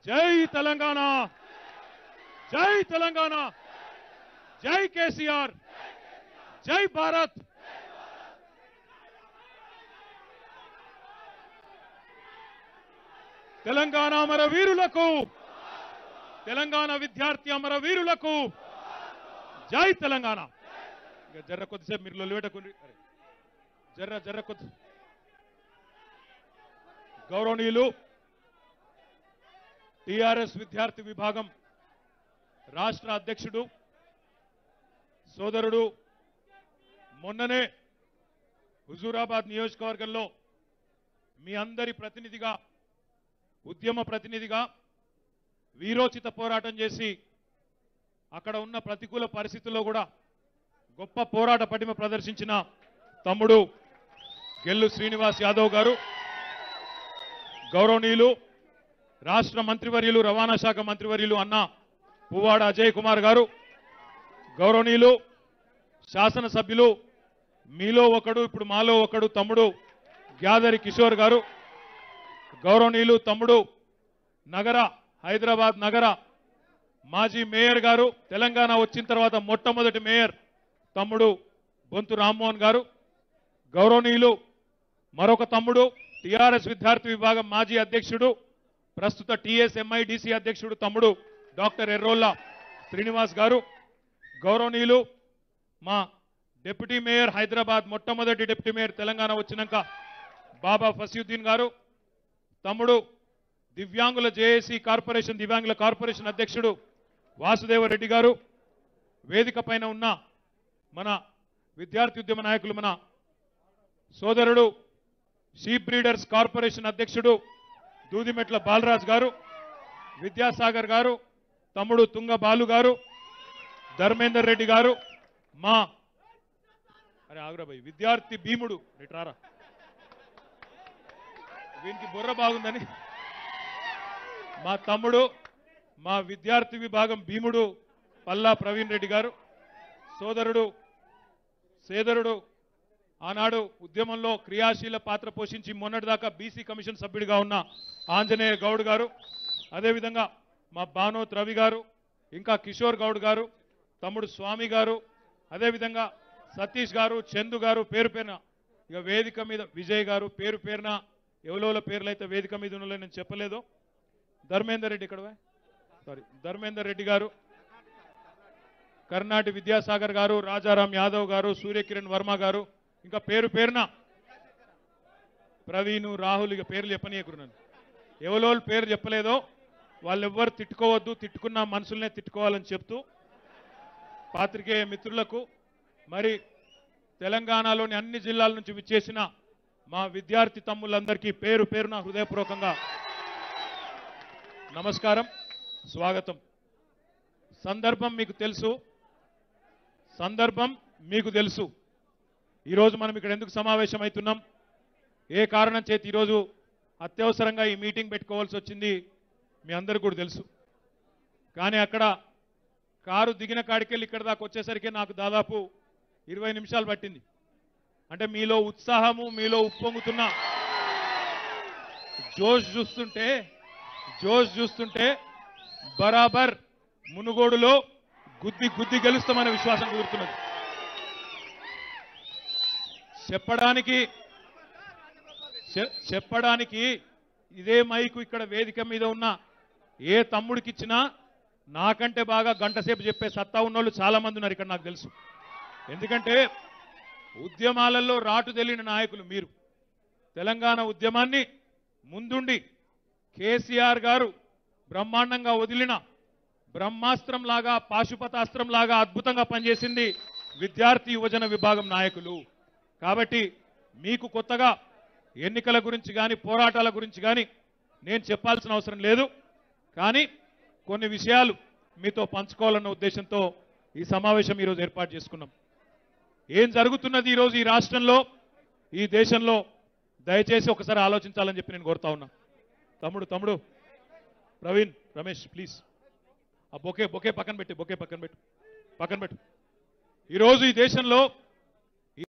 జై తెలంగాణ జై తెలంగాణ జై కేసీఆర్ జై భారత్ తెలంగాణ అమర వీరులకు తెలంగాణ విద్యార్థి అమర వీరులకు జై తెలంగాణ ఇక జర్ర కొద్దిసేపు మీరు లొలిపెట్టకుండా అరే, జర్ర జర్ర కొద్ది గౌరవనీయులు టిఆర్ఎస్ విద్యార్థి విభాగం రాష్ట్ర అధ్యక్షుడు సోదరుడు మొన్ననే హుజూరాబాద్ నియోజకవర్గంలో మీ అందరి ప్రతినిధిగా ఉద్యమ ప్రతినిధిగా వీరోచిత పోరాటం చేసి అక్కడ ఉన్న ప్రతికూల పరిస్థితుల్లో కూడా గొప్ప పోరాట పటిమ ప్రదర్శించిన తమ్ముడు గెల్లు శ్రీనివాస్ యాదవ్ గారు గౌరవనీయులు రాష్ట్ర మంత్రివర్యులు రవాణా శాఖ మంత్రివర్యులు అన్న పువ్వాడ అజయ్ కుమార్ గారు గౌరవనీయులు శాసనసభ్యులు మీలో ఒకడు ఇప్పుడు మాలో ఒకడు తమ్ముడు గ్యాదరి కిషోర్ గారు గౌరవనీయులు తమ్ముడు నగర హైదరాబాద్ నగర మాజీ మేయర్ గారు తెలంగాణ వచ్చిన తర్వాత మొట్టమొదటి మేయర్ తమ్ముడు బొంతు రామ్మోహన్ గారు గౌరవనీయులు మరొక తమ్ముడు టిఆర్ఎస్ విద్యార్థి విభాగం మాజీ అధ్యక్షుడు ప్రస్తుత టిఎస్ఎంఐడిసి అధ్యక్షుడు తమ్ముడు డాక్టర్ ఎర్రోల్లా శ్రీనివాస్ గారు గౌరవనీయులు మా డిప్యూటీ మేయర్ హైదరాబాద్ మొట్టమొదటి డిప్యూటీ మేయర్ తెలంగాణ వచ్చినాక బాబా ఫసీయుద్దీన్ గారు తమ్ముడు దివ్యాంగుల జేఏసీ కార్పొరేషన్ దివ్యాంగుల కార్పొరేషన్ అధ్యక్షుడు వాసుదేవరెడ్డి గారు వేదిక పైన ఉన్న మన విద్యార్థి ఉద్యమ నాయకులు మన సోదరుడు షీప్ బ్రీడర్స్ కార్పొరేషన్ అధ్యక్షుడు దూదిమెట్ల బాలరాజ్ గారు విద్యాసాగర్ గారు తమ్ముడు తుంగ బాలు గారు ధర్మేందర్ రెడ్డి గారు మా అరే ఆగ్రాబాయ్ విద్యార్థి భీముడు ఇట్రారా వీనికి బుర్ర బాగుందని మా తమ్ముడు మా విద్యార్థి విభాగం భీముడు పల్లా ప్రవీణ్ రెడ్డి గారు సోదరుడు సేదరుడు ఆనాడు ఉద్యమంలో క్రియాశీల పాత్ర పోషించి మొన్నటిదాకా బీసీ కమిషన్ సభ్యుడిగా ఉన్న ఆంజనేయ గౌడ్ గారు అదేవిధంగా మా భానోత్ రవి గారు ఇంకా కిషోర్ గౌడ్ గారు తమ్ముడు స్వామి గారు అదేవిధంగా సతీష్ గారు చందు గారు పేరు పేరున ఇక వేదిక మీద విజయ్ గారు పేరు పేరున ఎవలోల పేర్లు అయితే వేదిక మీద ఉన్నలో నేను చెప్పలేదు ధర్మేందర్ రెడ్డి ఇక్కడ సారీ ధర్మేందర్ రెడ్డి గారు కర్ణాటి విద్యాసాగర్ గారు రాజారాం యాదవ్ గారు సూర్యకిరణ్ వర్మ గారు ఇంకా పేరు పేరున ప్రవీణ్ రాహుల్ ఇక పేర్లు చెప్పనీయకురు నన్ను ఎవలోళ్ళు పేరు చెప్పలేదో వాళ్ళెవ్వరు తిట్టుకోవద్దు తిట్టుకున్న మనుషుల్నే తిట్టుకోవాలని చెప్తూ పాత్రికేయ మిత్రులకు మరి తెలంగాణలోని అన్ని జిల్లాల నుంచి విచ్చేసిన మా విద్యార్థి తమ్ముళ్ళందరికీ పేరు పేరున హృదయపూర్వకంగా నమస్కారం స్వాగతం సందర్భం మీకు తెలుసు సందర్భం మీకు తెలుసు ఈరోజు మనం ఇక్కడ ఎందుకు సమావేశమవుతున్నాం ఏ కారణం చేతి ఈరోజు అత్యవసరంగా ఈ మీటింగ్ పెట్టుకోవాల్సి వచ్చింది మీ అందరికీ కూడా తెలుసు కానీ అక్కడ కారు దిగిన కాడికెళ్ళి ఇక్కడ దాకా వచ్చేసరికి నాకు దాదాపు ఇరవై నిమిషాలు పట్టింది అంటే మీలో ఉత్సాహము మీలో ఉప్పొంగుతున్న జోష్ చూస్తుంటే జోష్ చూస్తుంటే బరాబర్ మునుగోడులో గుద్ది గుద్ది గెలుస్తామనే విశ్వాసం కుదురుతున్నది చెప్పడానికి చె- చెప్పడానికి ఇదే మైకు ఇక్కడ వేదిక మీద ఉన్న ఏ తమ్ముడికి ఇచ్చినా నాకంటే బాగా గంట సేపు చెప్పే సత్తా ఉన్నోళ్ళు చాలా మంది ఉన్నారు ఇక్కడ నాకు తెలుసు ఎందుకంటే ఉద్యమాలలో రాటు తెలియని నాయకులు మీరు తెలంగాణ ఉద్యమాన్ని ముందుండి కేసీఆర్ గారు బ్రహ్మాండంగా వదిలిన బ్రహ్మాస్త్రం లాగా పాశుపతాస్త్రం లాగా అద్భుతంగా పనిచేసింది విద్యార్థి యువజన విభాగం నాయకులు కాబట్టి మీకు కొత్తగా ఎన్నికల గురించి కానీ పోరాటాల గురించి కానీ నేను చెప్పాల్సిన అవసరం లేదు కానీ కొన్ని విషయాలు మీతో పంచుకోవాలన్న ఉద్దేశంతో ఈ సమావేశం ఈరోజు ఏర్పాటు చేసుకున్నాం ఏం జరుగుతున్నది ఈరోజు ఈ రాష్ట్రంలో ఈ దేశంలో దయచేసి ఒకసారి ఆలోచించాలని చెప్పి నేను కోరుతా ఉన్నా తమ్ముడు తమ్ముడు ప్రవీణ్ రమేష్ ప్లీజ్ ఆ బొకే బొకే పక్కన పెట్టి బొకే పక్కన పెట్టు పక్కన పెట్టు ఈరోజు ఈ దేశంలో